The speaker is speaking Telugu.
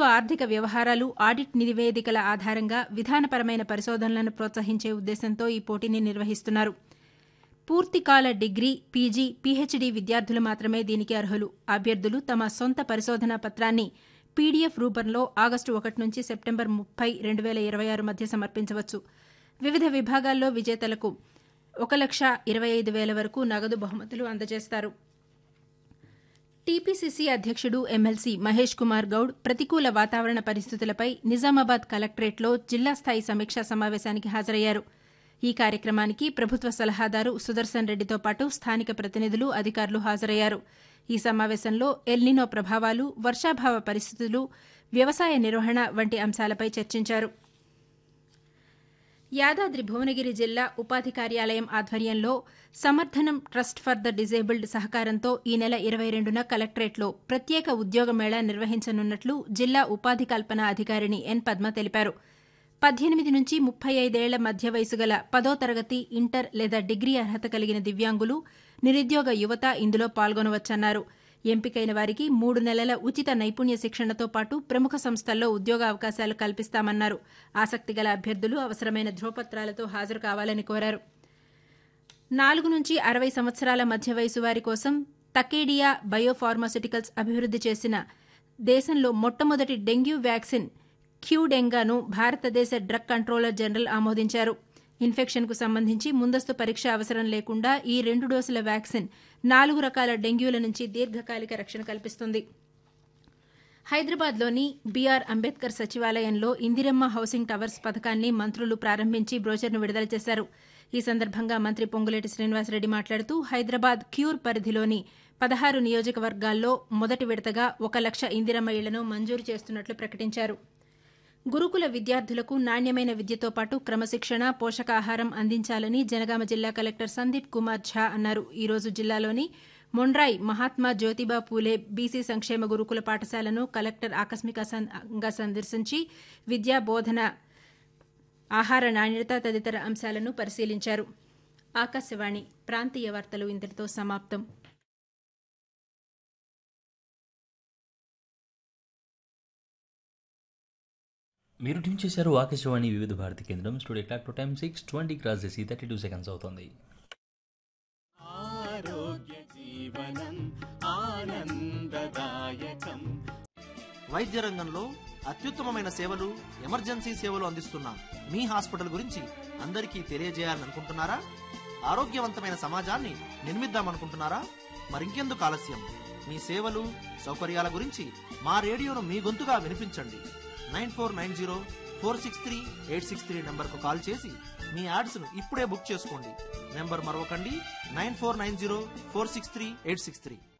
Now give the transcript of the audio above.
ప్రభుత్వ ఆర్థిక వ్యవహారాలు ఆడిట్ నివేదికల ఆధారంగా విధానపరమైన పరిశోధనలను ప్రోత్సహించే ఉద్దేశంతో ఈ పోటీని నిర్వహిస్తున్నారు పూర్తికాల డిగ్రీ పీజీ పీహెచ్డీ విద్యార్థులు మాత్రమే దీనికి అర్హులు అభ్యర్థులు తమ సొంత పరిశోధనా పత్రాన్ని పీడీఎఫ్ రూపంలో ఆగస్టు ఒకటి నుంచి సెప్టెంబర్ ముప్పై రెండు వేల ఇరవై ఆరు మధ్య సమర్పించవచ్చు వివిధ విభాగాల్లో విజేతలకు ఒక లక్ష ఇరవై ఐదు వేల వరకు నగదు బహుమతులు అందజేస్తారు టీపీసీసీ అధ్యక్షుడు ఎమ్మెల్సీ మహేష్ కుమార్ గౌడ్ ప్రతికూల వాతావరణ పరిస్థితులపై నిజామాబాద్ కలెక్టరేట్లో జిల్లా స్థాయి సమీక్షా సమావేశానికి హాజరయ్యారు ఈ కార్యక్రమానికి ప్రభుత్వ సలహాదారు సుదర్శన్ రెడ్డితో పాటు స్థానిక ప్రతినిధులు అధికారులు హాజరయ్యారు ఈ సమావేశంలో ఎల్నినో ప్రభావాలు వర్షాభావ పరిస్థితులు వ్యవసాయ నిర్వహణ వంటి అంశాలపై చర్చించారు యాదాద్రి భువనగిరి జిల్లా ఉపాధి కార్యాలయం ఆధ్వర్యంలో Samarthanam trust for the disabled సహకారంతో ఈ నెల ఇరవై రెండున కలెక్టరేట్లో ప్రత్యేక ఉద్యోగ మేళా నిర్వహించనున్నట్లు జిల్లా ఉపాధి కల్పన అధికారిణి ఎన్ పద్మ తెలిపారు పద్దెనిమిది నుంచి ముప్పై ఐదేళ్ల మధ్య వయసు గల పదో తరగతి ఇంటర్ లేదా డిగ్రీ అర్హత కలిగిన దివ్యాంగులు నిరుద్యోగ యువత ఇందులో పాల్గొనవచ్చన్నారు ఎంపికైన వారికి మూడు నెలల ఉచిత నైపుణ్య శిక్షణతో పాటు ప్రముఖ సంస్థల్లో ఉద్యోగ అవకాశాలు కల్పిస్తామన్నారు ఆసక్తి గల అభ్యర్థులు అవసరమైన ధ్రువపత్రాలతో హాజరు కావాలని కోరారు నాలుగు నుంచి అరవై సంవత్సరాల మధ్య వయసు వారి కోసం తకేడియా బయోఫార్మాస్యూటికల్స్ అభివృద్ది చేసిన దేశంలో మొట్టమొదటి డెంగ్యూ వ్యాక్సిన్ క్యూడెంగాను భారతదేశ డ్రగ్ కంట్రోలర్ జనరల్ ఆమోదించారు ఇన్ఫెక్షన్కు సంబంధించి ముందస్తు పరీక్ష అవసరం లేకుండా ఈ రెండు డోసుల వ్యాక్సిన్ నాలుగు రకాల డెంగ్యూల నుంచి దీర్ఘకాలిక రక్షణ కల్పిస్తుంది హైదరాబాద్లోని బీఆర్ అంబేద్కర్ సచివాలయంలో ఇందిరమ్మ హౌసింగ్ టవర్స్ పథకాన్ని మంత్రులు ప్రారంభించి బ్రోచర్ను విడుదల చేశారు ఈ సందర్భంగా మంత్రి పొంగులేటి శ్రీనివాసరెడ్డి మాట్లాడుతూ హైదరాబాద్ క్యూర్ పరిధిలోని పదహారు నియోజకవర్గాల్లో మొదటి విడతగా ఒక లక్ష ఇందిరమ్మ ఇళ్లను మంజూరు చేస్తున్నట్లు ప్రకటించారు గురుకుల విద్యార్థులకు నాణ్యమైన విద్యతో పాటు క్రమశిక్షణ పోషకాహారం అందించాలని జనగామ జిల్లా కలెక్టర్ సందీప్ కుమార్ ఝా అన్నారు ఈ రోజు జిల్లాలోని మొండ్రాయ్ మహాత్మా జ్యోతిబా పూలే బీసీ సంక్షేమ గురుకుల పాఠశాలను కలెక్టర్ ఆకస్మికంగా సందర్శించి విద్యా బోధన ఆహార నాణ్యత తదితర అంశాలను పరిశీలించారు ఆకాశవాణి ప్రాంతీయ వార్తలు ఇంతటితో సమాప్తం మీరు ట్యూన్ చేశారు ఆకాశవాణి వివిధ భారతి కేంద్రం studio clock to time six twenty cross చేసి థర్టీ టూ సెకండ్స్ అవుతుంది ఆరోగ్య జీవనం ఆనందదాయకం వైద్య రంగంలో అత్యుత్తమమైన సేవలు ఎమర్జెన్సీ సేవలు అందిస్తున్న మీ హాస్పిటల్ గురించి అందరికీ తెలియజేయాలని అనుకుంటున్నారా ఆరోగ్యవంతమైన సమాజాన్ని నిర్మిద్దామనుకుంటున్నారా మరింకెందుకు ఆలస్యం మీ సేవలు సౌకర్యాల గురించి మా రేడియోను మీ గొంతుగా వినిపించండి nine four nine zero four six three eight six three నెంబర్కు కాల్ చేసి మీ యాడ్స్ను ఇప్పుడే బుక్ చేసుకోండి నెంబర్ మరొకండి nine four nine zero four six three eight six three